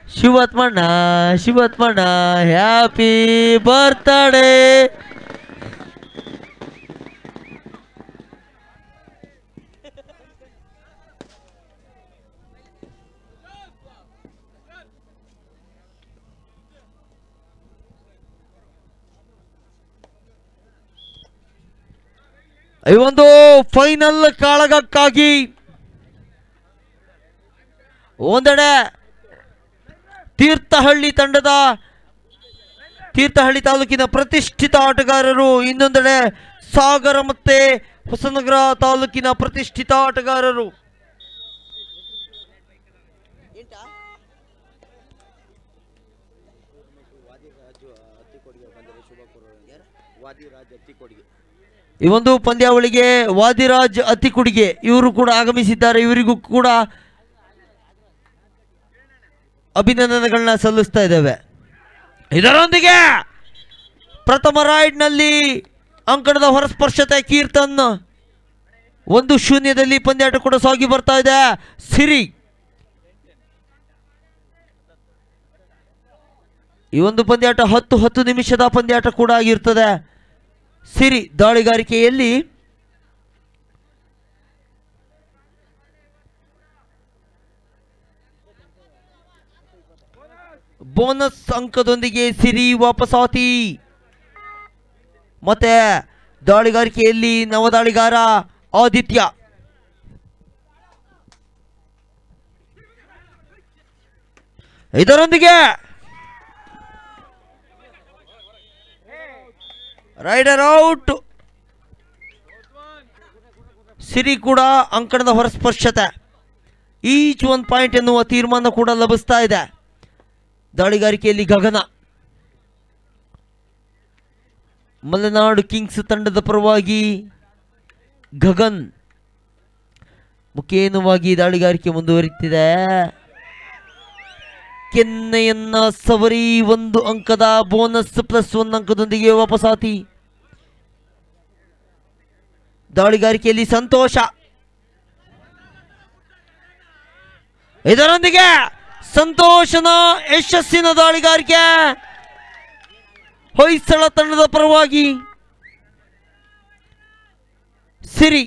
ಶಿವತ್ಮಣ್ಣ ಶಿವತ್ಮಣ್ಣ happy birthday ಈ ಒಂದು final ಕಾಳಗಕ್ಕಾಗಿ ಒಂದೆಡೆ ತೀರ್ಥಹಳ್ಳಿ ತಂಡದ ತೀರ್ಥಹಳ್ಳಿ ತಾಲೂಕಿನ ಪ್ರತಿಷ್ಠಿತ ಆಟಗಾರರು ಇನ್ನೊಂದೆಡೆ ಸಾಗರ ಮತ್ತೆ ಹೊಸನಗರ ತಾಲೂಕಿನ ಪ್ರತಿಷ್ಠಿತ ಆಟಗಾರರು ಈ ಒಂದು ಪಂದ್ಯಾವಳಿಗೆ ವಾದಿರಾಜ್ ಅತಿಕುಡಿಗೆ ಇವರು ಕೂಡ ಆಗಮಿಸಿದ್ದಾರೆ ಇವರಿಗೂ ಕೂಡ ಅಭಿನಂದನೆಗಳನ್ನ ಸಲ್ಲಿಸ್ತಾ ಇದ್ದೇವೆ ಇದರೊಂದಿಗೆ ಪ್ರಥಮ ರೈಡ್ನಲ್ಲಿ ಅಂಕಣದ ಹೊರಸ್ಪರ್ಶತೆ ಕೀರ್ತನ್ ಒಂದು ಶೂನ್ಯದಲ್ಲಿ ಪಂದ್ಯಾಟ ಕೂಡ ಸಾಗಿ ಬರ್ತಾ ಇದೆ ಸಿರಿ ಈ ಒಂದು ಪಂದ್ಯಾಟ ಹತ್ತು ಹತ್ತು ನಿಮಿಷದ ಪಂದ್ಯಾಟ ಕೂಡ ಆಗಿರ್ತದೆ ಸಿರಿ ದಾಳಿಗಾರಿಕೆಯಲ್ಲಿ ಬೋನಸ್ ಅಂಕದೊಂದಿಗೆ ಸಿರಿ ವಾಪಸಾತಿ ಮತ್ತೆ ದಾಳಿಗಾರಿಕೆಯಲ್ಲಿ ನವದಾಳಿಗಾರ ಆದಿತ್ಯ ಇದರೊಂದಿಗೆ ರೈಡರ್ ಔಟ್ ಸಿರಿ ಕೂಡ ಅಂಕಣದ ಹೊರಸ್ಪರ್ಶತೆ ಈಚ್ ಒಂದು ಪಾಯಿಂಟ್ ಎನ್ನುವ ತೀರ್ಮಾನ ಕೂಡ ಲಭಿಸ್ತಾ ಇದೆ ದಾಳಿಗಾರಿಕೆಯಲ್ಲಿ ಗಗನ ಮಲೆನಾಡು ಕಿಂಗ್ಸ್ ತಂಡದ ಪರವಾಗಿ ಗಗನ್ ಮುಖೇನವಾಗಿ ದಾಳಿಗಾರಿಕೆ ಮುಂದುವರಿತಿದೆ ಕೆನ್ನೆಯನ್ನ ಸವರಿ ಒಂದು ಅಂಕದ ಬೋನಸ್ ಪ್ಲಸ್ ಒಂದು ಅಂಕದೊಂದಿಗೆ ವಾಪಸಾತಿ ದಾಳಿಗಾರಿಕೆಯಲ್ಲಿ ಸಂತೋಷ ಇದರೊಂದಿಗೆ ಸಂತೋಷನ ಯಶಸ್ಸಿನ ದಾಳಿಗಾರಿಕೆ ಹೊಯ್ಸಳ ತಂಡದ ಪರವಾಗಿ ಸಿರಿ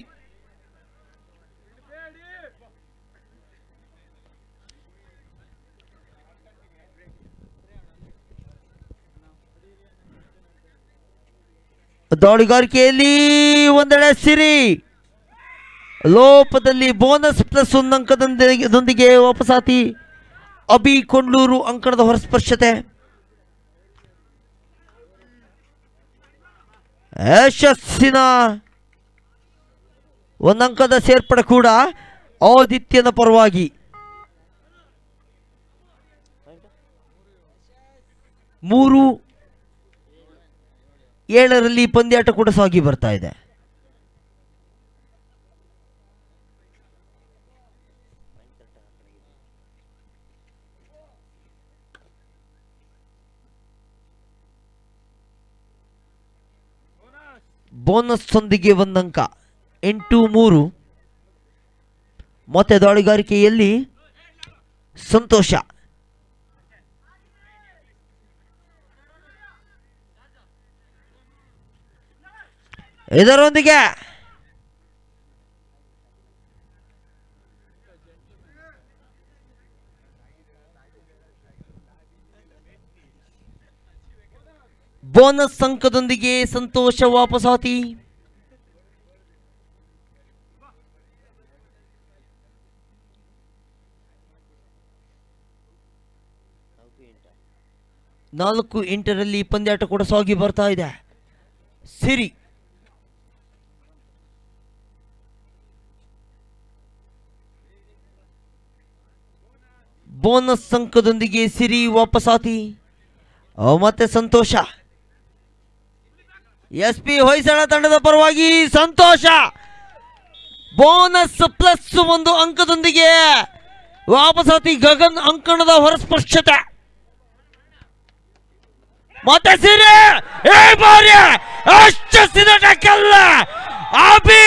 ದಾಳಿಗಾರಿಕೆಯಲ್ಲಿ ಒಂದೆಡೆ ಸಿರಿ ಲೋಪದಲ್ಲಿ ಬೋನಸ್ ಪ್ಲಸ್ ಒಂದು ಅಂಕದೊಂದಿಗೆ ದೊಂದಿಗೆ ವಾಪಸಾತಿ ಅಬಿ ಕೊಂಡ್ಲೂರು ಅಂಕಣದ ಹೊರಸ್ಪರ್ಶತೆ ಯಶಸ್ಸಿನ ಒಂದಂಕದ ಸೇರ್ಪಡೆ ಕೂಡ ಆದಿತ್ಯನ ಪರವಾಗಿ ಮೂರು ಏಳರಲ್ಲಿ ಪಂದ್ಯಾಟ ಕೂಡ ಸಾಗಿ ಬರ್ತಾ ಇದೆ ಬೋನಸ್ ಒಂದಿಗೆ ಒಂದಂಕ ಎಂಟು ಮೂರು ಮತ್ತೆ ದಾಳಿಗಾರಿಕೆಯಲ್ಲಿ ಸಂತೋಷ ಇದರೊಂದಿಗೆ ಬೋನಸ್ ಅಂಕದೊಂದಿಗೆ ಸಂತೋಷ ವಾಪಸಾತಿ ನಾಲ್ಕು ಎಂಟರಲ್ಲಿ ಪಂದ್ಯಾಟ ಕೂಡ ಸಾಗಿ ಬರ್ತಾ ಇದೆ ಸಿರಿ ಬೋನಸ್ ಅಂಕದೊಂದಿಗೆ ಸಿರಿ ವಾಪಸಾತಿ ಅವ್ ಮತ್ತೆ ಸಂತೋಷ ಎಸ್ ಪಿ ಹೊಯ್ಸಳ ತಂಡದ ಪರವಾಗಿ ಸಂತೋಷ ಬೋನಸ್ ಪ್ಲಸ್ ಒಂದು ಅಂಕದೊಂದಿಗೆ ವಾಪಸಾತಿ ಗಗನ್ ಅಂಕಣದ ಹೊರಸ್ಪರ್ಶತೆ ಮತ್ತೆ ಸಿರಿ ಈ ಬಾರಿ ಅಷ್ಟು ಸಿದಟಕ್ಕಲ್ಲ ಅಬಿ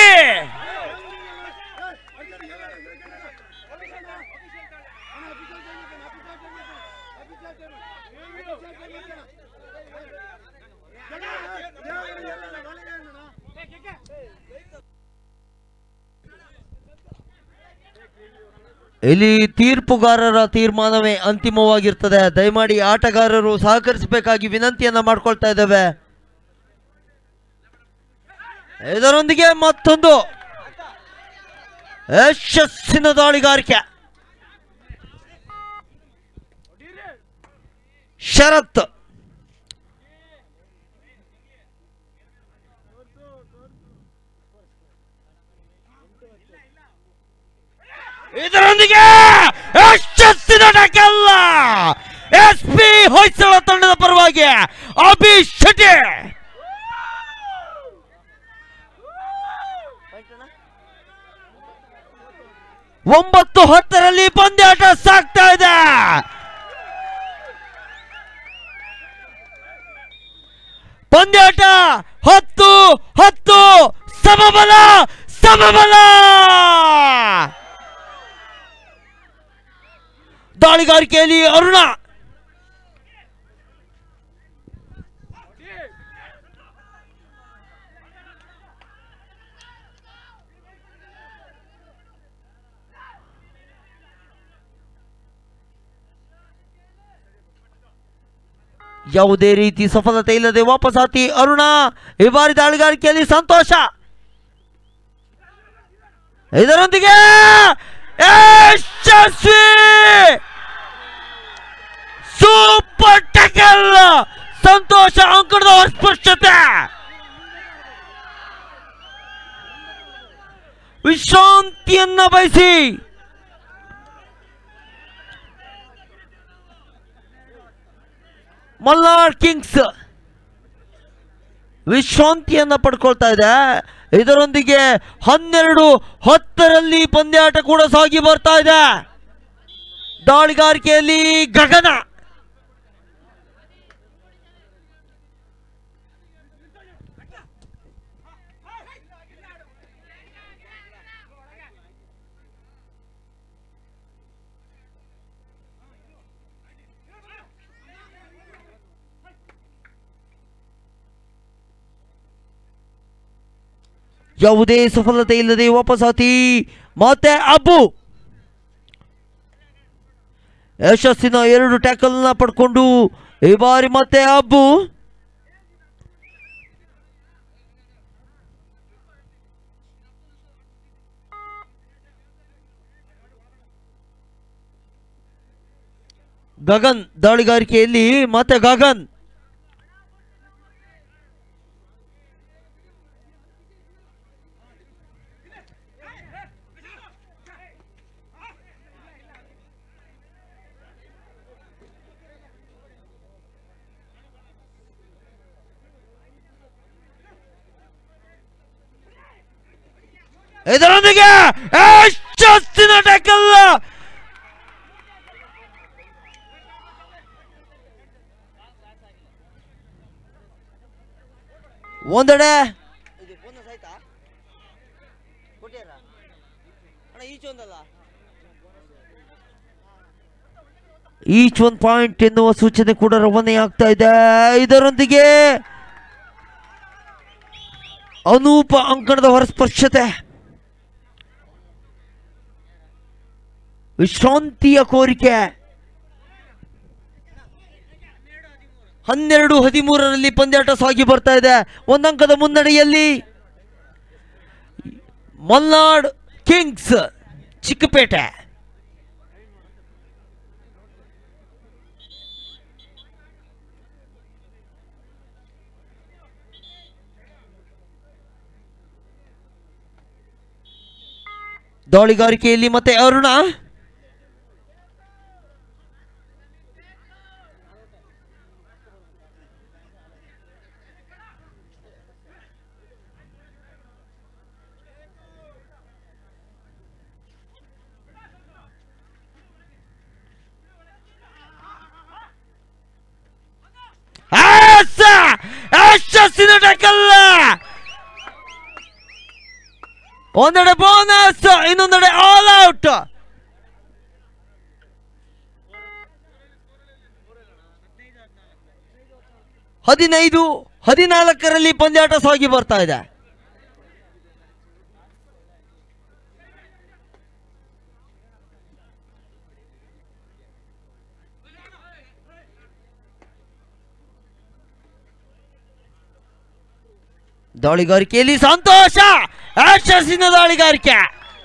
ಇಲ್ಲಿ ತೀರ್ಪುಗಾರರ ತೀರ್ಮಾನವೇ ಅಂತಿಮವಾಗಿರ್ತದೆ ದಯಮಾಡಿ ಆಟಗಾರರು ಸಹಕರಿಸಬೇಕಾಗಿ ವಿನಂತಿಯನ್ನ ಮಾಡ್ಕೊಳ್ತಾ ಇದ್ದೇವೆ ಇದರೊಂದಿಗೆ ಮತ್ತೊಂದು ಯಶಸ್ಸಿನ ದಾಳಿಗಾರಿಕೆ ಶರತ್ ಇದರೊಂದಿಗೆ ಯಶಸ್ಸಿನ ಟಕಲ್ಲ ಎಸ್ ಪಿ ಹೊಯ್ಸಳ ತಂಡದ ಪರವಾಗಿ ಅಭಿ ಶೆಟ್ಟಿ ಒಂಬತ್ತು ಹತ್ತರಲ್ಲಿ ಪಂದ್ಯಾಟ ಸಾಗ್ತಾ ಇದೆ ಪಂದ್ಯಾಟ ಹತ್ತು ಹತ್ತು ಸಮಬಲ ಸಮಬಲ ದಾಳಿಗಾರಿಕೆಯಲ್ಲಿ ಅರುಣ ಯಾವುದೇ ರೀತಿ ಸಫಲತೆ ಇಲ್ಲದೆ ವಾಪಸ್ ಆತಿ ಅರುಣ ಈ ಬಾರಿ ದಾಳಿಗಾರಿಕೆಯಲ್ಲಿ ಸಂತೋಷ ಇದರೊಂದಿಗೆ ಯಶಸ್ವಿ ಸೂಪರ್ ಟಕಲ್ ಸಂತೋಷ ಅಂಕಣದ ಸ್ಪಷ್ಟತೆ ವಿಶ್ರಾಂತಿಯನ್ನ ಬಯಸಿ ಮಲ್ನಾಡ್ ಕಿಂಗ್ಸ್ ವಿಶ್ರಾಂತಿಯನ್ನ ಪಡ್ಕೊಳ್ತಾ ಇದೆ ಇದರೊಂದಿಗೆ ಹನ್ನೆರಡು ಹತ್ತರಲ್ಲಿ ಪಂದ್ಯಾಟ ಕೂಡ ಸಾಗಿ ಬರ್ತಾ ಇದೆ ದಾಳಿಗಾರಿಕೆಯಲ್ಲಿ ಗಗನ ಯಾವುದೇ ಸಫಲತೆ ಇಲ್ಲದೆ ವಾಪಸಾತಿ ಮತ್ತೆ ಅಬ್ಬು ಯಶಸ್ಸಿನ ಎರಡು ಟ್ಯಾಕಲ್ನ ಪಡ್ಕೊಂಡು ಈ ಬಾರಿ ಮತ್ತೆ ಅಬ್ಬು ಗಗನ್ ದಾಳಿಗಾರಿಕೆಯಲ್ಲಿ ಮತ್ತೆ ಗಗನ್ ಇದರೊಂದಿಗೆ ಯಶಸ್ಸಿನ ಟ್ಯಾಕಲ್ ಒಂದೆಡೆ ಈಚ್ ಒಂದು ಪಾಯಿಂಟ್ ಎನ್ನುವ ಸೂಚನೆ ಕೂಡ ರವಾನೆ ಆಗ್ತಾ ಇದೆ ಇದರೊಂದಿಗೆ ಅನೂಪ ಅಂಕಣದ ಹೊರಸ್ಪರ್ಶತೆ ವಿಶ್ರಾಂತಿಯ ಕೋರಿಕೆ ಹನ್ನೆರಡು ಹದಿಮೂರರಲ್ಲಿ ಪಂದ್ಯಾಟ ಸಾಗಿ ಬರ್ತಾ ಇದೆ ಒಂದಂಕದ ಮುನ್ನಡೆಯಲ್ಲಿ ಮಲ್ನಾಡ್ ಕಿಂಗ್ಸ್ ಚಿಕ್ಕಪೇಟೆ ದಾಳಿಗಾರಿಕೆಯಲ್ಲಿ ಮತ್ತೆ ಅರುಣ ಆಸ! ಯಶಸ್ಸಿನ ಟಕಲ್ಲ ಒಂದೆಡೆ ಬೋನಸ್ ಇನ್ನೊಂದೆಡೆ ಆಲ್ ಔಟ್ ಹದಿನೈದು ಹದಿನಾಲ್ಕರಲ್ಲಿ ಪಂದ್ಯಾಟ ಸಾಗಿ ಬರ್ತಾ ಇದೆ ದಾಳಿಗಾರಿಕೆಯಲ್ಲಿ ಸಂತೋಷ ಯಶಸ್ಸಿನ ದಾಳಿಗಾರಿಕೆ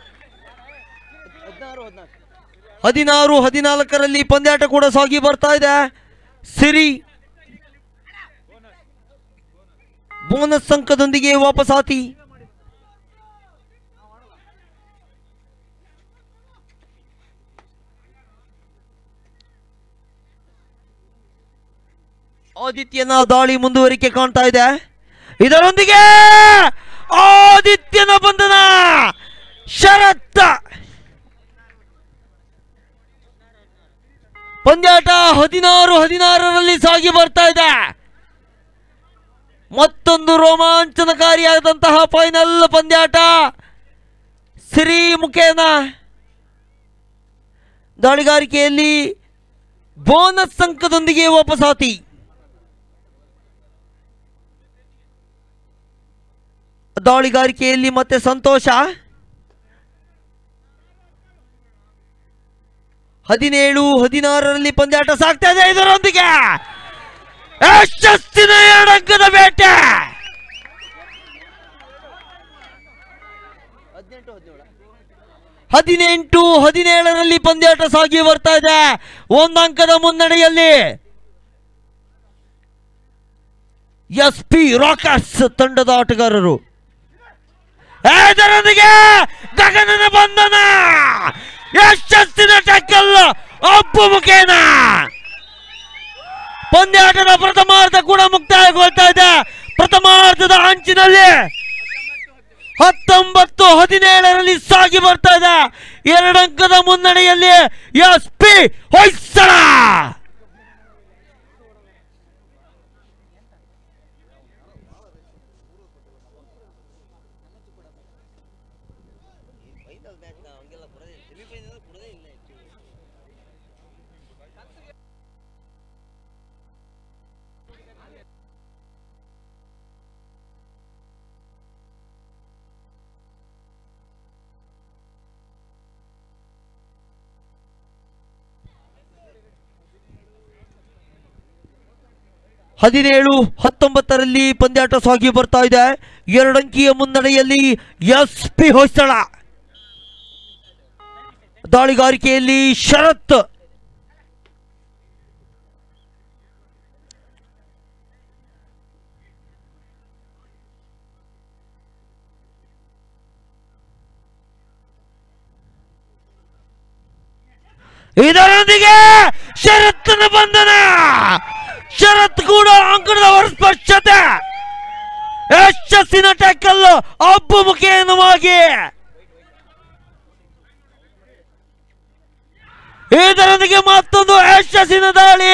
ಹದಿನಾರು ಹದಿನಾಲ್ಕರಲ್ಲಿ ಪಂದ್ಯಾಟ ಕೂಡ ಸಾಗಿ ಬರ್ತಾ ಇದೆ ಸಿರಿ ಬೋನಸ್ ಅಂಕದೊಂದಿಗೆ ವಾಪಸಾತಿ ಆದಿತ್ಯನ ದಾಳಿ ಮುಂದುವರಿಕೆ ಕಾಣ್ತಾ ಇದೆ ಇದರೊಂದಿಗೆ ಆದಿತ್ಯನ ಬಂಧನ ಶರತ್ತ ಪಂದ್ಯಾಟ ಹದಿನಾರು ಹದಿನಾರರಲ್ಲಿ ಸಾಗಿ ಬರ್ತಾ ಇದೆ ಮತ್ತೊಂದು ರೋಮಾಂಚನಕಾರಿಯಾದಂತಹ ಫೈನಲ್ ಪಂದ್ಯಾಟ ಸಿರಿ ಮುಖೇನ ದಾಳಿಗಾರಿಕೆಯಲ್ಲಿ ಬೋನಸ್ ಅಂಕದೊಂದಿಗೆ ವಾಪಸಾತಿ ದಾಳಿಗಾರಿಕೆಯಲ್ಲಿ ಮತ್ತೆ ಸಂತೋಷ ಹದಿನೇಳು ಹದಿನಾರರಲ್ಲಿ ಪಂದ್ಯಾಟ ಸಾಗ್ತಾ ಇದೆ ಇದರೊಂದಿಗೆ ಯಶಸ್ಸಿನ ಎರಡಂಕದ ಬೇಟೆ ಹದಿನೆಂಟು ಹದಿನೇಳರಲ್ಲಿ ಪಂದ್ಯಾಟ ಸಾಗಿ ಬರ್ತಾ ಇದೆ ಒಂದು ಅಂಕದ ಮುನ್ನಡೆಯಲ್ಲಿ ಎಸ್ ಪಿ ರಾಕರ್ಸ್ ತಂಡದ ಆಟಗಾರರು ಇದರೊಂದಿಗೆ ಗಗನನ ಬಂಧನ ಯಶಸ್ಸಿನ ಟಕ್ಕಲ್ ಅಪ್ಪು ಮುಖೇನ ಪಂದ್ಯಾಟದ ಪ್ರಥಮಾರ್ಧ ಕೂಡ ಮುಕ್ತಾಯಗೊಳ್ತಾ ಇದೆ ಪ್ರಥಮಾರ್ಧದ ಅಂಚಿನಲ್ಲಿ ಹತ್ತೊಂಬತ್ತು ಹದಿನೇಳರಲ್ಲಿ ಸಾಗಿ ಬರ್ತಾ ಇದೆ ಎರಡಂಕದ ಮುನ್ನಡೆಯಲ್ಲಿ ಎಸ್ ಪಿ ಹೊಯ್ಸಳ ಹದಿನೇಳು ಹತ್ತೊಂಬತ್ತರಲ್ಲಿ ಪಂದ್ಯಾಟ ಸಾಗಿ ಬರ್ತಾ ಇದೆ ಎರಡಂಕಿಯ ಮುನ್ನಡೆಯಲ್ಲಿ ಎಸ್ ಪಿ ಹೊಯ್ಸಳ ದಾಳಿಗಾರಿಕೆಯಲ್ಲಿ ಶರತ್ ಇದರೊಂದಿಗೆ ಶರತ್ತನ ಬಂಧನ ಶರತ್ ಕೂಡ ಅಂಕಣದ ಸ್ಪರ್ಶತೆ ಯಶಸ್ಸಿನ ಟ್ಯಾಕಲ್ ಅಬ್ಬು ಮುಖೇನವಾಗಿ ಇದರೊಂದಿಗೆ ಮತ್ತೊಂದು ಯಶಸ್ಸಿನ ದಾಳಿ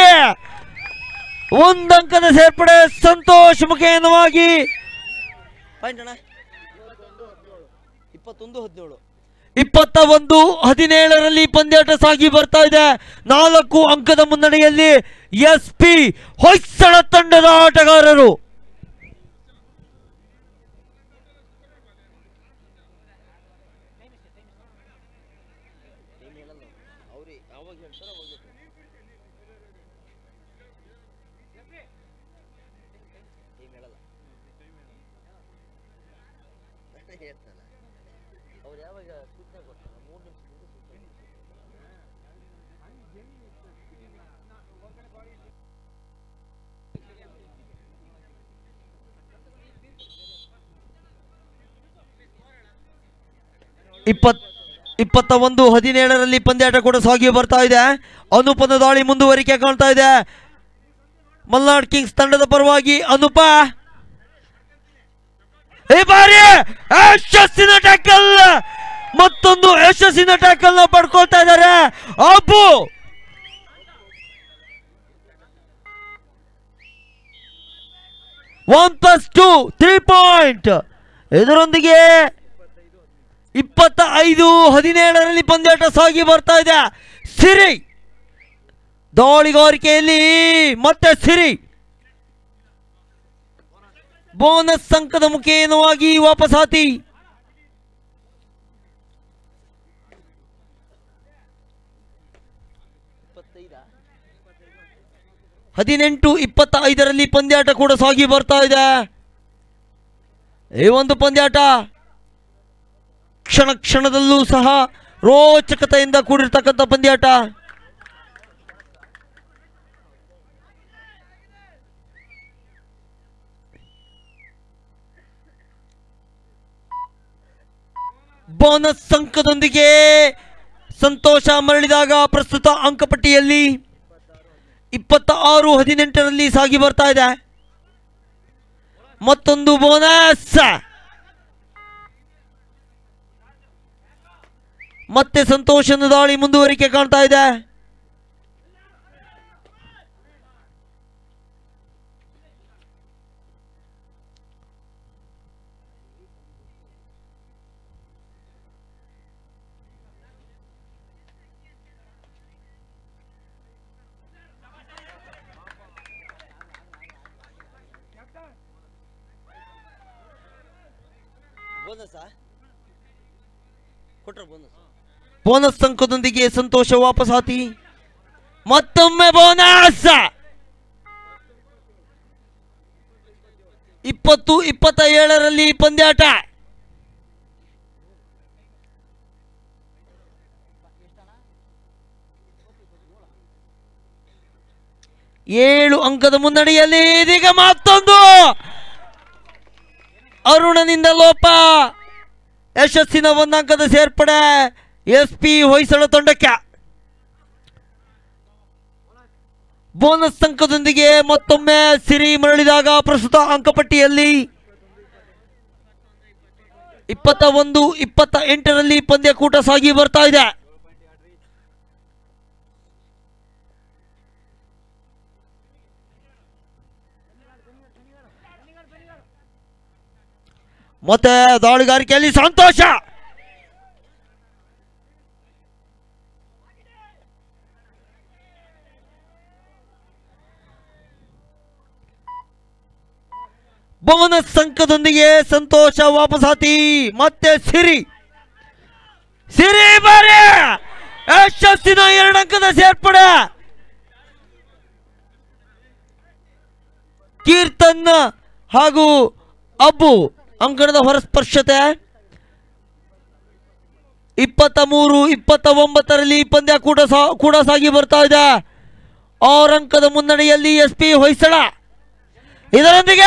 ಒಂದಂಕದ ಸೇರ್ಪಡೆ ಸಂತೋಷ್ ಮುಖೇನವಾಗಿ ಇಪ್ಪತ್ತೊಂದು ಹದಿನೇಳು ಇಪ್ಪತ್ತ ಒಂದು ಹದಿನೇಳರಲ್ಲಿ ಪಂದ್ಯಾಟ ಸಾಗಿ ಬರ್ತಾ ಇದೆ ನಾಲ್ಕು ಅಂಕದ ಮುನ್ನಡೆಯಲ್ಲಿ ಎಸ್ ಪಿ ಹೊಯ್ಸಳ ತಂಡದ ಆಟಗಾರರು ಇಪ್ಪತ್ ಇಪ್ಪತ್ತ ಒಂದು ಹದಿನೇಳರಲ್ಲಿ ಪಂದ್ಯಾಟ ಕೂಡ ಸಾಗಿ ಬರ್ತಾ ಇದೆ ಅನುಪನ ದಾಳಿ ಮುಂದುವರಿಕೆ ಕಾಣ್ತಾ ಇದೆ ಮಲ್ನಾಡ್ ಕಿಂಗ್ಸ್ ತಂಡದ ಪರವಾಗಿ ಅನುಪ ಈ ಬಾರಿ ಯಶಸ್ಸಿನ ಟ್ಯಾಕಲ್ ಮತ್ತೊಂದು ಯಶಸ್ಸಿನ ಟ್ಯಾಕಲ್ ನ ಪಡ್ಕೊಳ್ತಾ ಇದ್ದಾರೆ Abbu one plus two three point ಇದರೊಂದಿಗೆ ಇಪ್ಪತ್ತ ಐದು ಹದಿನೇಳರಲ್ಲಿ ಪಂದ್ಯಾಟ ಸಾಗಿ ಬರ್ತಾ ಇದೆ ಸಿರಿ ದಾಳಿಗಾರಿಕೆಯಲ್ಲಿ ಮತ್ತೆ ಸಿರಿ ಬೋನಸ್ ಅಂಕದ ಮುಖೇನವಾಗಿ ವಾಪಸಾತಿ ಹದಿನೆಂಟು ಇಪ್ಪತ್ತ ಐದರಲ್ಲಿ ಪಂದ್ಯಾಟ ಕೂಡ ಸಾಗಿ ಬರ್ತಾ ಇದೆ ಈ ಒಂದು ಪಂದ್ಯಾಟ ಕ್ಷಣ ಕ್ಷಣದಲ್ಲೂ ಸಹ ರೋಚಕತೆಯಿಂದ ಕೂಡಿರ್ತಕ್ಕಂಥ ಪಂದ್ಯಾಟ ಬೋನಸ್ ಅಂಕದೊಂದಿಗೆ ಸಂತೋಷ ಮರಳಿದಾಗ ಪ್ರಸ್ತುತ ಅಂಕಪಟ್ಟಿಯಲ್ಲಿ ಇಪ್ಪತ್ತ ಆರು ಹದಿನೆಂಟರಲ್ಲಿ ಸಾಗಿ ಬರ್ತಾ ಇದೆ ಮತ್ತೊಂದು ಬೋನಸ್ ಮತ್ತೆ ಸಂತೋಷನ ದಾಳಿ ಮುಂದುವರಿಕೆ ಕಾಣ್ತಾ ಇದೆ ಬೋನಸ್ ಅಂಕದೊಂದಿಗೆ ಸಂತೋಷ ವಾಪಸ್ ಹಾತಿ ಮತ್ತೊಮ್ಮೆ ಬೋನಸ್ ಇಪ್ಪತ್ತು ಇಪ್ಪತ್ತ ಏಳರಲ್ಲಿ ಪಂದ್ಯಾಟ ಏಳು ಅಂಕದ ಮುನ್ನಡೆಯಲ್ಲಿ ಇದೀಗ ಮತ್ತೊಂದು ಅರುಣನಿಂದ ಲೋಪ ಯಶಸ್ಸಿನ ಒಂದಂಕದ ಸೇರ್ಪಡೆ ಎಸ್ ಪಿ ಹೊಯ್ಸಳ ತಂಡಕ್ಕೆ ಬೋನಸ್ ಅಂಕದೊಂದಿಗೆ ಮತ್ತೊಮ್ಮೆ ಸಿರಿ ಮರಳಿದಾಗ ಪ್ರಸ್ತುತ ಅಂಕಪಟ್ಟಿಯಲ್ಲಿ ಇಪ್ಪತ್ತ ಒಂದು ಇಪ್ಪತ್ತ ಎಂಟರಲ್ಲಿ ಪಂದ್ಯಕೂಟ ಸಾಗಿ ಬರ್ತಾ ಇದೆ ಮತ್ತೆ ದಾಳಿಗಾರಿಕೆಯಲ್ಲಿ ಸಂತೋಷ ಬೋನಸ್ ಅಂಕದೊಂದಿಗೆ ಸಂತೋಷ ವಾಪಸ್ ಹಾತಿ ಮತ್ತೆ ಸಿರಿ ಸಿರಿ ಬಾರಿ ಯಶಸ್ಸಿನ ಎರಡು ಅಂಕದ ಸೇರ್ಪಡೆ ಕೀರ್ತನ್ ಹಾಗೂ ಅಬ್ಬು ಅಂಕಣದ ಹೊರಸ್ಪರ್ಶತೆ ಇಪ್ಪತ್ತ ಮೂರು ಇಪ್ಪತ್ತ ಒಂಬತ್ತರಲ್ಲಿ ಪಂದ್ಯ ಕೂಡ ಸಾ ಕೂಡ ಸಾಗಿ ಬರ್ತಾ ಇದೆ ಆರು ಅಂಕದ ಮುನ್ನಡೆಯಲ್ಲಿ ಎಸ್ ಪಿ ಹೊಯ್ಸಳ ಇದರೊಂದಿಗೆ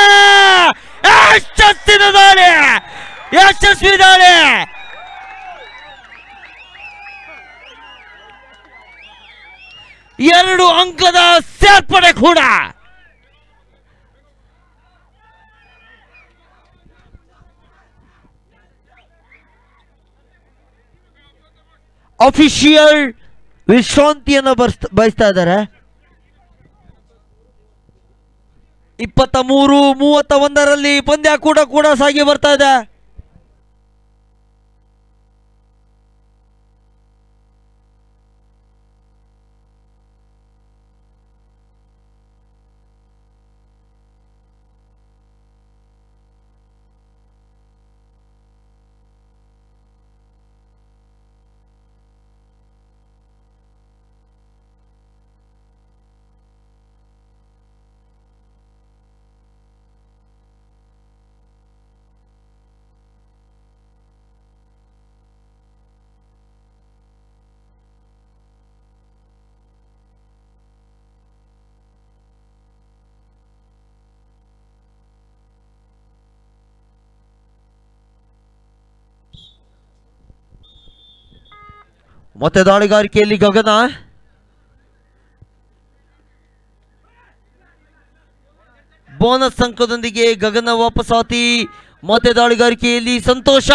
ಯಶಸ್ಸಿನ ದಾಳಿ ಯಶಸ್ವಿ ದಾಳಿ ಎರಡು ಅಂಕದ ಸೇರ್ಪಡೆ ಕೂಡ ಅಫಿಷಿಯಲ್ ವಿಶ್ರಾಂತಿಯನ್ನು ಬರ್ಸ್ ಬಯಸ್ತಾ ಇದ್ದಾರೆ ಇಪ್ಪತ್ತ ಮೂರು ಮೂವತ್ತ ಒಂದರಲ್ಲಿ ಪಂದ್ಯ ಕೂಡ ಕೂಡ ಸಾಗಿ ಬರ್ತಾ ಇದೆ ಮತ್ತೆ ದಾಳಿಗಾರಿಕೆಯಲ್ಲಿ ಗಗನ ಬೋನಸ್ ಅಂಕದೊಂದಿಗೆ ಗಗನ ವಾಪಸಾತಿ ಮತ್ತೆ ದಾಳಿಗಾರಿಕೆಯಲ್ಲಿ ಸಂತೋಷ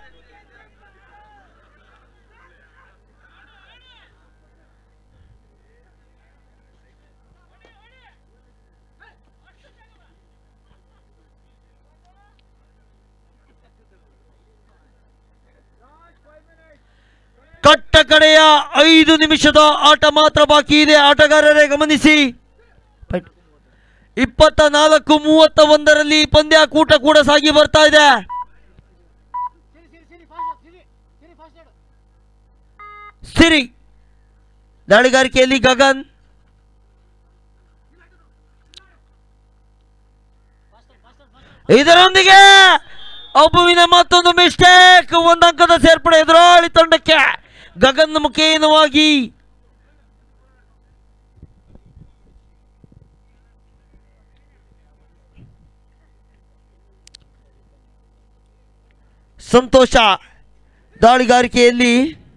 ಕಟ್ಟ ಕಡೆಯ ಐದು ನಿಮಿಷದ ಆಟ ಮಾತ್ರ ಬಾಕಿ ಇದೆ ಆಟಗಾರರೇ ಗಮನಿಸಿ ಇಪ್ಪತ್ತ ನಾಲ್ಕು ಮೂವತ್ತ ಒಂದರಲ್ಲಿ ಪಂದ್ಯ ಕೂಟ ಕೂಡ ಸಾಗಿ ಬರ್ತಾ ಇದೆ ಸಿರಿ ದಾಳಿಗಾರಿಕೆಯಲ್ಲಿ ಗಗನ್ ಇದರೊಂದಿಗೆ ಅಬ್ಬುವಿನ ಮತ್ತೊಂದು ಮಿಸ್ಟೇಕ್ ಒಂದು ಅಂಕದ ಸೇರ್ಪಡೆ ಎದುರಾಳಿ ತಂಡಕ್ಕೆ ಗಗನ್ ಮುಖೇನವಾಗಿ ಸಂತೋಷ ದಾಳಿಗಾರಿಕೆಯಲ್ಲಿ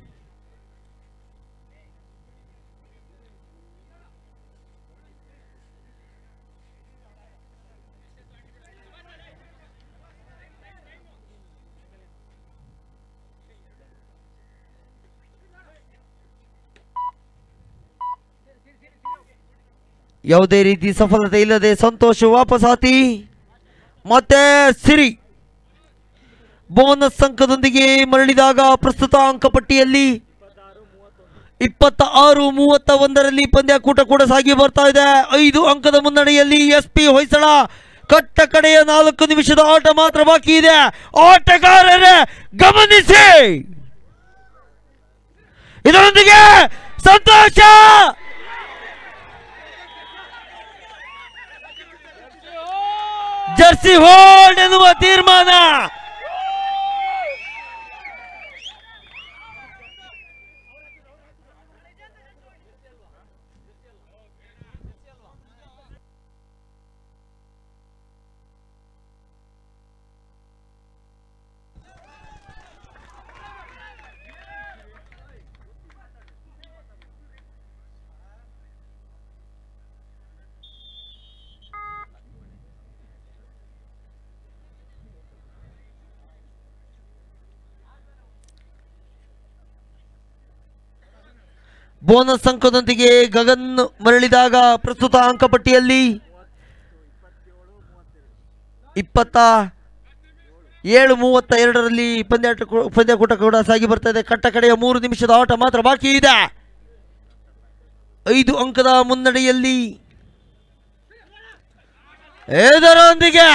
ಯಾವುದೇ ರೀತಿ ಸಫಲತೆ ಇಲ್ಲದೆ ಸಂತೋಷ್ ವಾಪಸಾತಿ ಮತ್ತೆ ಸಿರಿ ಬೋನಸ್ ಅಂಕದೊಂದಿಗೆ ಮರಳಿದಾಗ ಪ್ರಸ್ತುತ ಅಂಕಪಟ್ಟಿಯಲ್ಲಿ ಇಪ್ಪತ್ತ ಆರು ಮೂವತ್ತ ಒಂದರಲ್ಲಿ ಪಂದ್ಯಾಕೂಟ ಕೂಡ ಸಾಗಿ ಬರ್ತಾ ಇದೆ ಐದು ಅಂಕದ ಮುನ್ನಡೆಯಲ್ಲಿ ಎಸ್ ಪಿ ಹೊಯ್ಸಳ ಕಟ್ಟ ಕಡೆಯ ನಾಲ್ಕು ನಿಮಿಷದ ಆಟ ಮಾತ್ರ ಬಾಕಿ ಇದೆ ಆಟಗಾರರೇ ಗಮನಿಸಿ ಇದರೊಂದಿಗೆ ಸಂತೋಷ ಜರ್ಸಿ ಹೋಲ್ಡ್ ಎನ್ನುವ ತೀರ್ಮಾನ ಬೋನಸ್ ಅಂಕದೊಂದಿಗೆ ಗಗನ್ ಮರಳಿದಾಗ ಪ್ರಸ್ತುತ ಅಂಕಪಟ್ಟಿಯಲ್ಲಿ ಇಪ್ಪತ್ತ ಏಳು ಮೂವತ್ತ ಎರಡರಲ್ಲಿ ಪಂದ್ಯಾಟ ಕೂ- ಪಂದ್ಯಾಕೂಟ ಕೂಡ ಸಾಗಿ ಬರ್ತಾ ಇದೆ ಕಟ್ಟ ಕಡೆಯ ಮೂರು ನಿಮಿಷದ ಆಟ ಮಾತ್ರ ಬಾಕಿ ಇದೆ ಐದು ಅಂಕದ ಮುನ್ನಡೆಯಲ್ಲಿ ಇದರೊಂದಿಗೆ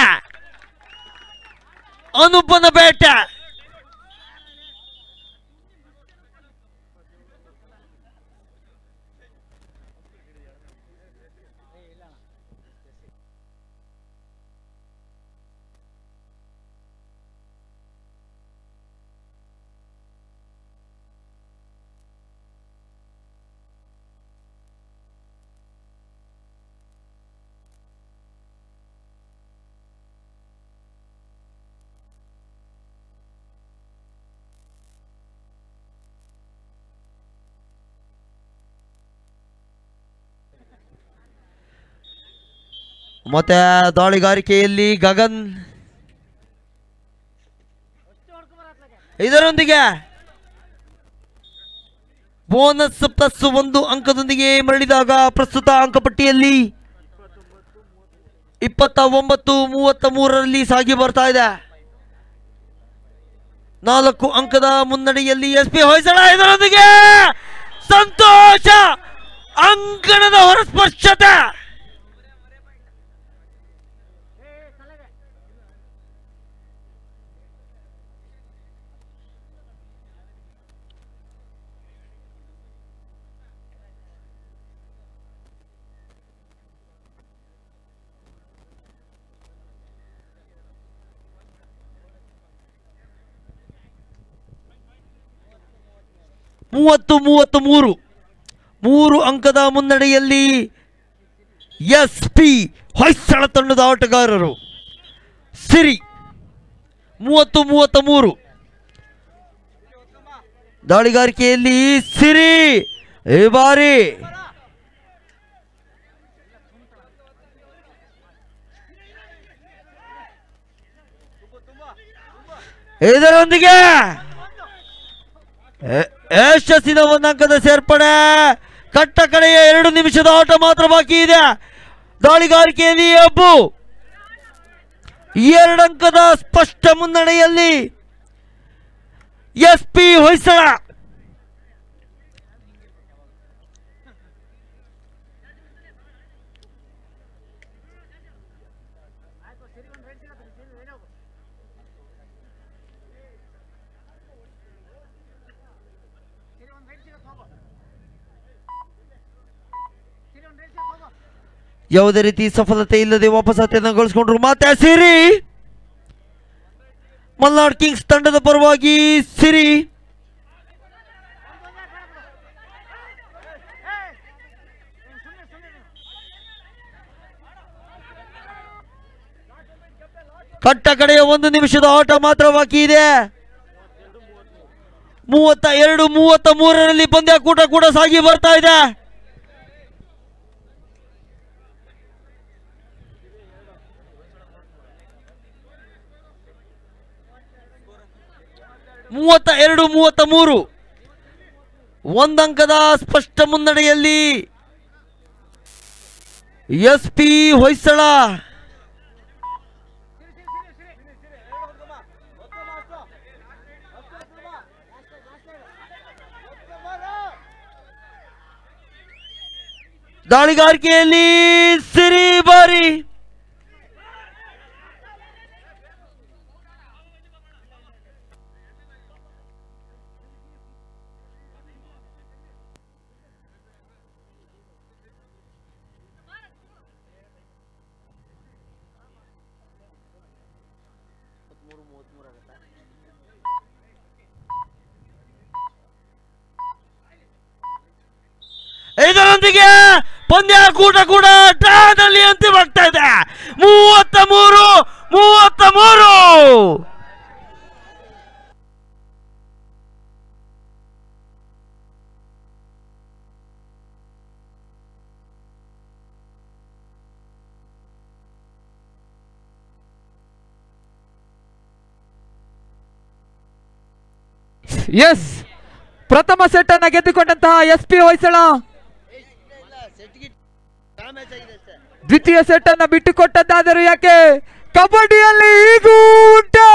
ಅನುಪನ ಬೇಟೆ ಮತ್ತೆ ದಾಳಿಗಾರಿಕೆಯಲ್ಲಿ ಗಗನ್ ಇದರೊಂದಿಗೆ ಬೋನಸ್ ಪ್ಲಸ್ ಒಂದು ಅಂಕದೊಂದಿಗೆ ಮರಳಿದಾಗ ಪ್ರಸ್ತುತ ಅಂಕಪಟ್ಟಿಯಲ್ಲಿ ಇಪ್ಪತ್ತ ಒಂಬತ್ತು ಮೂವತ್ತ ಮೂರರಲ್ಲಿ ಸಾಗಿ ಬರ್ತಾ ಇದೆ ನಾಲ್ಕು ಅಂಕದ ಮುನ್ನಡೆಯಲ್ಲಿ ಎಸ್ ಪಿ ಹೊಯ್ಸಳ ಇದರೊಂದಿಗೆ ಸಂತೋಷ ಅಂಕಣದ ಹೊರಸ್ಪರ್ಶತೆ ಮೂವತ್ತು ಮೂವತ್ತು ಮೂರು ಮೂರು ಅಂಕದ ಮುನ್ನಡೆಯಲ್ಲಿ ಎಸ್ ಪಿ ಹೊಯ್ಸಳ ತಂಡದ ಆಟಗಾರರು ಸಿರಿ ಮೂವತ್ತು ಮೂವತ್ತ ಮೂರು ದಾಳಿಗಾರಿಕೆಯಲ್ಲಿ ಸಿರಿ ಈ ಬಾರಿ ಇದರೊಂದಿಗೆ ಎ- ಯಶಸ್ಸಿನ ಒಂದು ಅಂಕದ ಸೇರ್ಪಡೆ ಕಟ್ಟ ಕಡೆಯ ಎರಡು ನಿಮಿಷದ ಆಟ ಮಾತ್ರ ಬಾಕಿ ಇದೆ ದಾಳಿಗಾರಿಕೆಯಲ್ಲಿ ಅಬ್ಬು ಎರಡು ಅಂಕದ ಸ್ಪಷ್ಟ ಮುನ್ನಡೆಯಲ್ಲಿ ಎಸ್ ಪಿ ಹೊಯ್ಸಳ ಯಾವುದೇ ರೀತಿ ಸಫಲತೆ ಇಲ್ಲದೆ ವಾಪಸ್ ಗಳಿಸ್ಕೊಂಡ್ರು ಮತ್ತೆ ಸಿರಿ ಮಲ್ನಾಡ್ ಕಿಂಗ್ಸ್ ತಂಡದ ಪರವಾಗಿ ಸಿರಿ ಕಟ್ಟ ಕಡೆಯ ಒಂದು ನಿಮಿಷದ ಆಟ ಮಾತ್ರ ಬಾಕಿ ಇದೆ ಮೂವತ್ತ ಎರಡು ಮೂವತ್ತ ಮೂರರಲ್ಲಿ ಪಂದ್ಯಾಕೂಟ ಕೂಡ ಸಾಗಿ ಬರ್ತಾ ಇದೆ ಮೂವತ್ತ ಎರಡು ಮೂವತ್ತ ಮೂರು ಒಂದಂಕದ ಸ್ಪಷ್ಟ ಮುನ್ನಡೆಯಲ್ಲಿ ಎಸ್ ಪಿ ಹೊಯ್ಸಳ ದಾಳಿಗಾರಿಕೆಯಲ್ಲಿ ಸಿರಿ ಬಾರಿ ಇದರೊಂದಿಗೆ ಪಂದ್ಯಾಕೂಟ ಕೂಡ ಡ್ರಾದಲ್ಲಿ ಅಂತಿಮವಾಗ್ತಾ ಇದೆ ಮೂವತ್ತ ಮೂರು ಮೂವತ್ತ ಮೂರು ಎಸ್ ಪ್ರಥಮ ಸೆಟ್ ಅನ್ನ ಗೆದ್ದುಕೊಂಡಂತಹ ಎಸ್ ಪಿ ಹೊಯ್ಸಳ ದ್ವಿತೀಯ ಸೆಟ್ ಅನ್ನ ಬಿಟ್ಟುಕೊಟ್ಟದ್ದಾದರೂ ಯಾಕೆ ಕಬಡ್ಡಿಯಲ್ಲಿ ಈಗೂ ಉಂಟೆ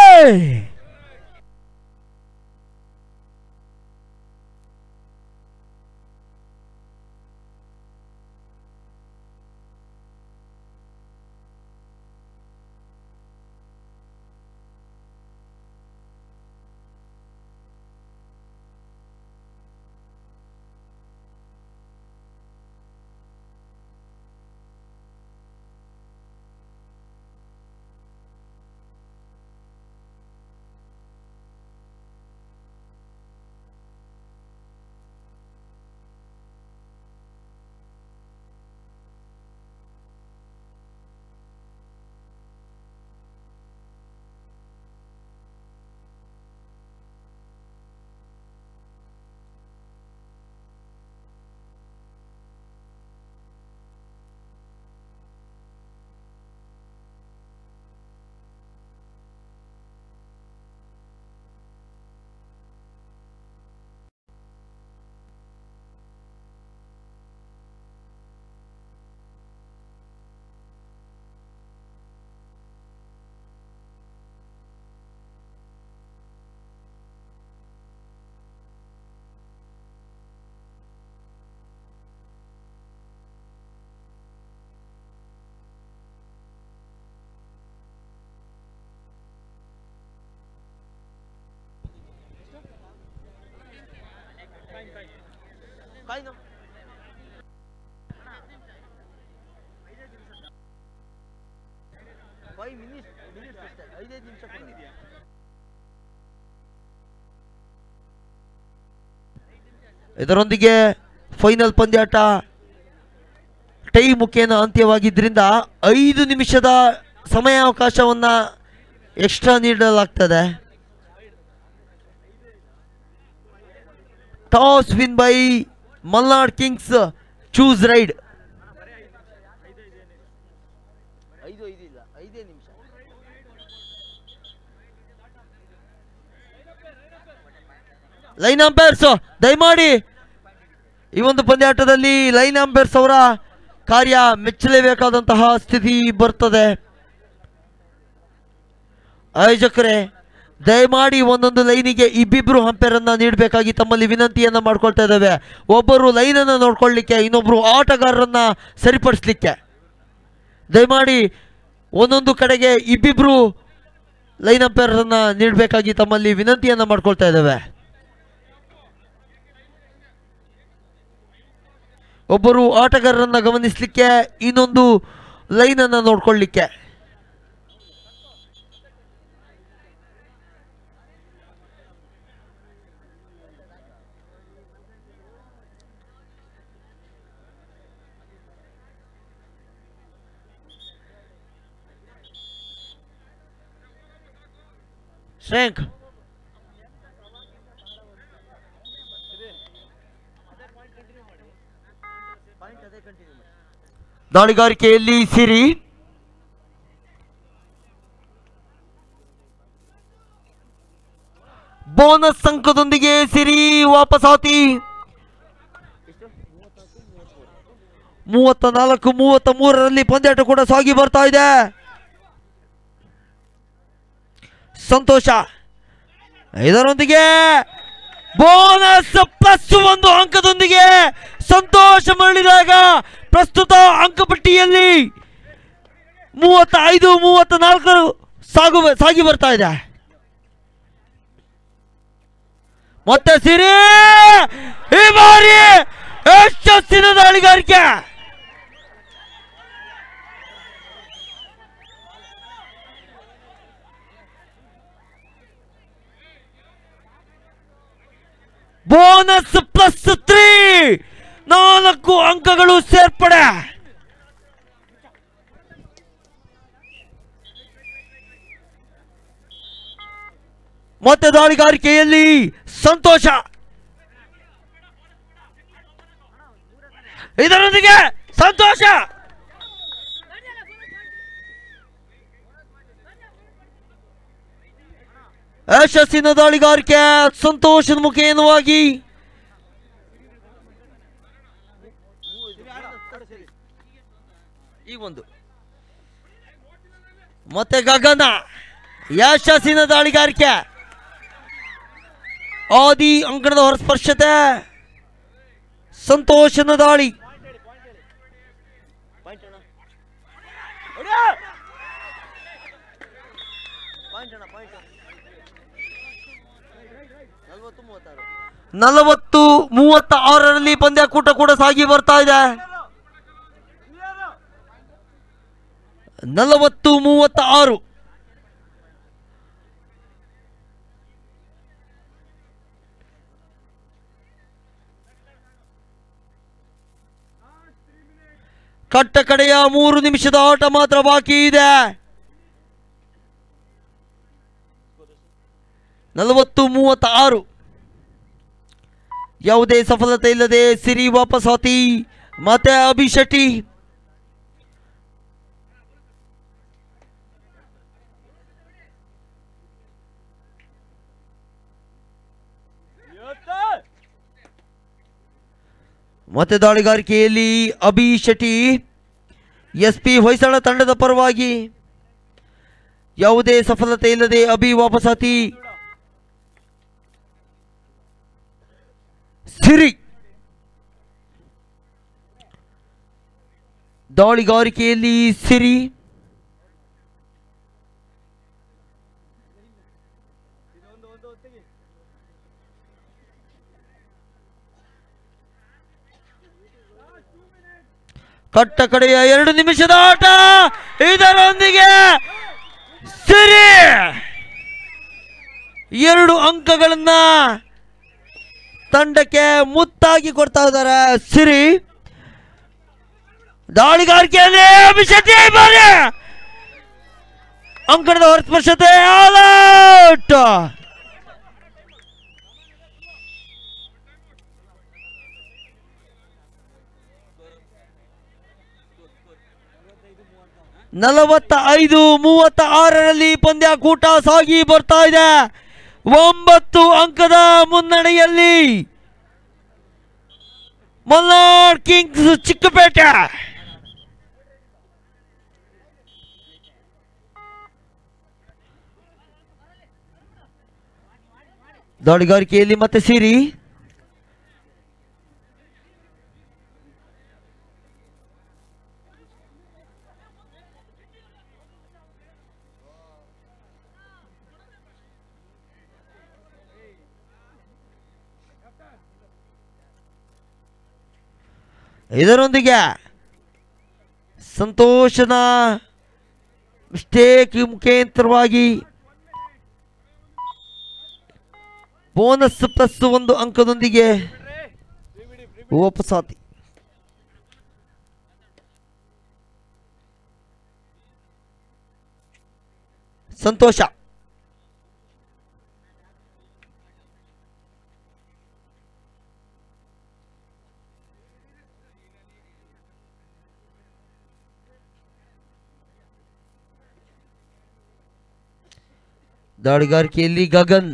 ಇದರೊಂದಿಗೆ ಫೈನಲ್ ಪಂದ್ಯಾಟ ಟೈ ಮುಖೇನ ಅಂತ್ಯವಾಗಿದ್ದರಿಂದ ಐದು ನಿಮಿಷದ ಸಮಯಾವಕಾಶವನ್ನ ಎಕ್ಸ್ಟ್ರಾ ನೀಡಲಾಗ್ತದೆ toss win by Malnad Kings choose raid ಐದು ಐದು ಇಲ್ಲ ಐದೇ ನಿಮಿಷ ಲೈನ್ ಅಂಪೈರ್ಸ್ ದಯಮಾಡಿ ಈ ಒಂದು ಪಂದ್ಯಾಟದಲ್ಲಿ ಲೈನ್ ಅಂಪೈರ್ಸ್ ಅವರ ಕಾರ್ಯ ಮೆಚ್ಚಲೇಬೇಕಾದಂತಹ ಸ್ಥಿತಿ ಬರ್ತದೆ ಆಯೋಜಕರೇ ದಯಮಾಡಿ ಒಂದೊಂದು ಲೈನಿಗೆ ಇಬ್ಬಿಬ್ರು ಅಂಪೈರ್ ಅನ್ನ ನೀಡಬೇಕಾಗಿ ತಮ್ಮಲ್ಲಿ ವಿನಂತಿಯನ್ನ ಮಾಡ್ಕೊಳ್ತಾ ಇದ್ದೇವೆ ಒಬ್ಬರು ಲೈನ್ ಅನ್ನ ನೋಡ್ಕೊಳ್ಳಿಕ್ಕೆ ಇನ್ನೊಬ್ರು ಆಟಗಾರರನ್ನ ಸರಿಪಡಿಸ್ಲಿಕ್ಕೆ ದಯಮಾಡಿ ಒಂದೊಂದು ಕಡೆಗೆ ಇಬ್ಬಿಬ್ರು ಲೈನ್ ಅಂಪೈರ್ ಅನ್ನ ನೀಡಬೇಕಾಗಿ ತಮ್ಮಲ್ಲಿ ವಿನಂತಿಯನ್ನ ಮಾಡ್ಕೊಳ್ತಾ ಇದ್ದೇವೆ ಒಬ್ಬರು ಆಟಗಾರರನ್ನ ಗಮನಿಸಲಿಕ್ಕೆ ಇನ್ನೊಂದು ಲೈನ್ ಅನ್ನ ನೋಡ್ಕೊಳ್ಳಿಕ್ಕೆ ಶ್ರೇಂಕ್ ದಾಳಿಗಾರಿಕೆಯಲ್ಲಿ ಸಿರಿ ಬೋನಸ್ ಅಂಕದೊಂದಿಗೆ ಸಿರಿ ವಾಪಸಾತಿ ಮೂವತ್ತ ನಾಲ್ಕು ಮೂವತ್ತ ಮೂರರಲ್ಲಿ ಪಂದ್ಯಾಟ ಕೂಡ ಸಾಗಿ ಬರ್ತಾ ಇದೆ ಸಂತೋಷ ಇದರೊಂದಿಗೆ ಬೋನಸ್ ಪ್ಲಸ್ ಒಂದು ಅಂಕದೊಂದಿಗೆ ಸಂತೋಷ ಮರಳಿದಾಗ ಪ್ರಸ್ತುತ ಅಂಕಪಟ್ಟಿಯಲ್ಲಿ ಮೂವತ್ತ ಐದು ಮೂವತ್ತ ನಾಲ್ಕರು ಸಾಗು ಸಾಗಿ ಬರ್ತಾ ಇದೆ ಮತ್ತೆ ಸಿರಿ ಈ ಬಾರಿ ಯಶಸ್ಸಿನ ದಾಳಿಗಾರಿಕೆ ಬೋನಸ್ ಪ್ಲಸ್ ತ್ರೀ ನಾಲ್ಕು ಅಂಕಗಳು ಸೇರ್ಪಡೆ ಮತ್ತೆ ದಾಳಿಗಾರಿಕೆಯಲ್ಲಿ ಸಂತೋಷ ಇದರೊಂದಿಗೆ ಸಂತೋಷ ಯಶಸ್ಸಿನ ದಾಳಿಗಾರಿಕೆ ಸಂತೋಷದ ಮುಖೇನವಾಗಿ ಈ ಒಂದು ಮತ್ತೆ ಗಗನ ಯಶಸ್ಸಿನ ದಾಳಿಗಾರಿಕೆ ಆದಿ ಅಂಕಣದ ಹೊರಸ್ಪರ್ಶತೆ ಸಂತೋಷನ ದಾಳಿ ನಲವತ್ತು ಮೂವತ್ತ ಆರರಲ್ಲಿ ಪಂದ್ಯಾಕೂಟ ಕೂಡ ಸಾಗಿ ಬರ್ತಾ ಇದೆ ನಲವತ್ತು ಮೂವತ್ತ ಆರು ಕಟ್ಟ ಕಡೆಯ ಮೂರು ನಿಮಿಷದ ಆಟ ಮಾತ್ರ ಬಾಕಿ ಇದೆ ನಲವತ್ತು ಮೂವತ್ತ ಆರು ಯಾವುದೇ ಸಫಲತೆ ಇಲ್ಲದೆ ಸಿರಿ ವಾಪಸ್ ಹಾತಿ ಮತ್ತೆ ಅಭಿಶೆಟ್ಟಿ ಮತ್ತೆ ದಾಳಿಗಾರಿಕೆಯಲ್ಲಿ ಅಭಿ ಶೆಟ್ಟಿ ಎಸ್ ಪಿ ಹೊಯ್ಸಳ ತಂಡದ ಪರವಾಗಿ ಯಾವುದೇ ಸಫಲತೆ ಇಲ್ಲದೆ ಅಭಿ ವಾಪಸಾತಿ ಸಿರಿ ದಾಳಿಗಾರಿಕೆಯಲ್ಲಿ ಸಿರಿ ಕಟ್ಟ ಕಡೆಯ ಎರಡು ನಿಮಿಷದ ಆಟ ಇದರೊಂದಿಗೆ ಸಿರಿ ಎರಡು ಅಂಕಗಳನ್ನ ತಂಡಕ್ಕೆ ಮುತ್ತಾಗಿ ಕೊಡ್ತಾ ಇದ್ದಾರೆ ಸಿರಿ ದಾಳಿಗಾರಿಕೆಯಲ್ಲಿ ಅಭಿಷೇಕ ಬಾರಿ ಅಂಕಣದ ಹೊರಸ್ಪರ್ಶತೆ ಆಲ್ ಔಟ್ ನಲವತ್ತ ಐದು ಮೂವತ್ತ ಆರರಲ್ಲಿ ಪಂದ್ಯಾಕೂಟ ಸಾಗಿ ಬರ್ತಾ ಇದೆ ಒಂಬತ್ತು ಅಂಕದ ಮುನ್ನಡೆಯಲ್ಲಿ ಮಲ್ನಾಡ್ ಕಿಂಗ್ಸ್ ಚಿಕ್ಕಪೇಟೆ ದಾಳಿಗಾರಿಕೆಯಲ್ಲಿ ಮತ್ತೆ ಸಿರಿ ಇದರೊಂದಿಗೆ ಸಂತೋಷನ ಮಿಸ್ಟೇಕ್ ಮುಖಾಂತರವಾಗಿ ಬೋನಸ್ ಪ್ಲಸ್ ಒಂದು ಅಂಕದೊಂದಿಗೆ ವಾಪಸಾತಿ ಸಂತೋಷ ದಾಳಿಗಾರಿಕೆಯಲ್ಲಿ ಗಗನ್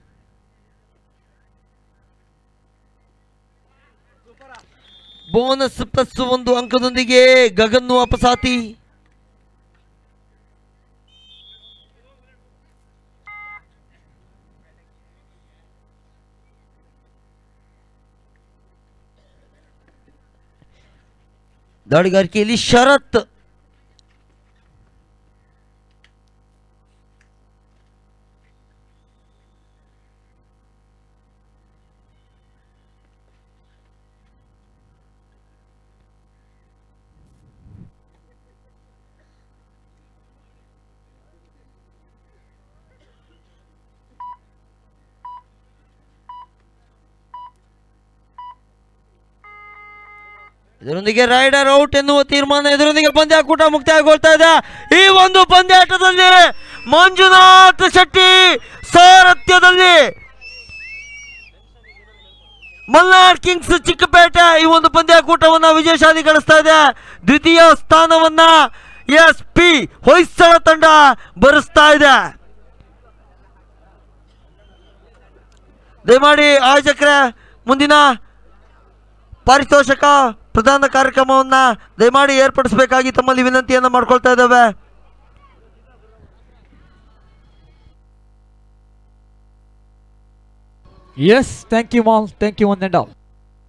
ಬೋನಸ್ ಪ್ಲಸ್ ಒಂದು ಅಂಕದೊಂದಿಗೆ ಗಗನ್ ವಾಪಸಾತಿ ದಾಳಿಗಾರಿಕೆಯಲ್ಲಿ ಶರತ್ ಇದರೊಂದಿಗೆ ರೈಡರ್ ಔಟ್ ಎನ್ನುವ ತೀರ್ಮಾನ ಇದರೊಂದಿಗೆ ಪಂದ್ಯಾಕೂಟ ಮುಕ್ತಾಯಗೊಳ್ತಾ ಇದೆ ಈ ಒಂದು ಪಂದ್ಯಾಟದಲ್ಲಿ ಮಂಜುನಾಥ್ ಶೆಟ್ಟಿ ಸಾರಥ್ಯದಲ್ಲಿ ಮಲ್ನಾಡ್ ಕಿಂಗ್ಸ್ ಚಿಕ್ಕಪೇಟೆ ಈ ಒಂದು ಪಂದ್ಯಾಕೂಟವನ್ನ ವಿಜಯಶಾಲಿ ಗಳಿಸ್ತಾ ಇದೆ ದ್ವಿತೀಯ ಸ್ಥಾನವನ್ನ ಎಸ್ ಪಿ ಹೊಯ್ಸಳ ತಂಡ ಬರೆಸ್ತಾ ಇದೆ ದಯಮಾಡಿ ಆಯೋಜಕರೇ ಮುಂದಿನ ಪಾರಿತೋಷಕ ಪ್ರಧಾನ ಕಾರ್ಯಕ್ರಮವನ್ನ ದಯಮಾಡಿ ಏರ್ಪಡಿಸಬೇಕಾಗಿ ತಮ್ಮಲ್ಲಿ ವಿನಂತಿಯನ್ನ ಮಾಡ್ಕೊಳ್ತಾ ಇದ್ದೇವೆ yes thank you mall thank you one and all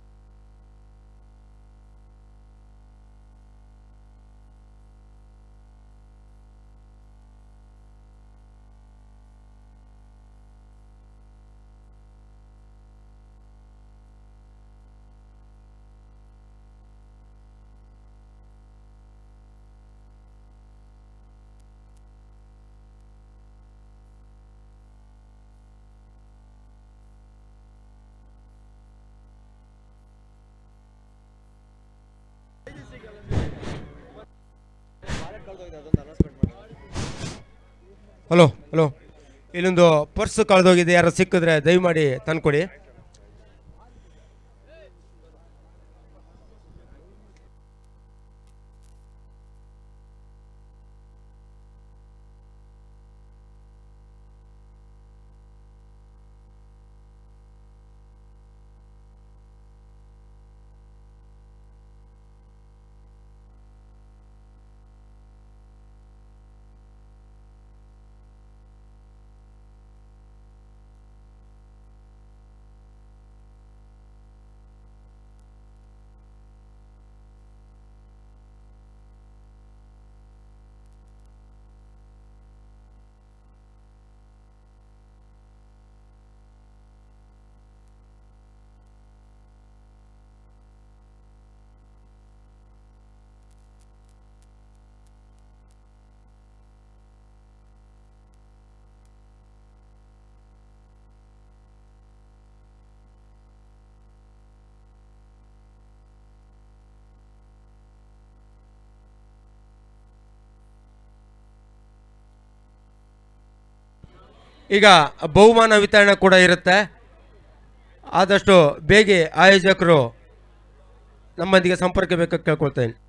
hello hello ಇಲ್ಲೊಂದು ಪರ್ಸ್ ಕಳೆದೋಗಿದೆ ಯಾರು ಸಿಕ್ಕಿದ್ರೆ ದಯಮಾಡಿ ತಂದ್ಕೊಡಿ ಈಗ ಬಹುಮಾನ ವಿತರಣೆ ಕೂಡ ಇರುತ್ತೆ ಆದಷ್ಟು ಬೇಗ ಆಯೋಜಕರು ನಮ್ಮೊಂದಿಗೆ ಸಂಪರ್ಕ ಬೇಕಾಗಿ ಕೇಳ್ಕೊಳ್ತೇನೆ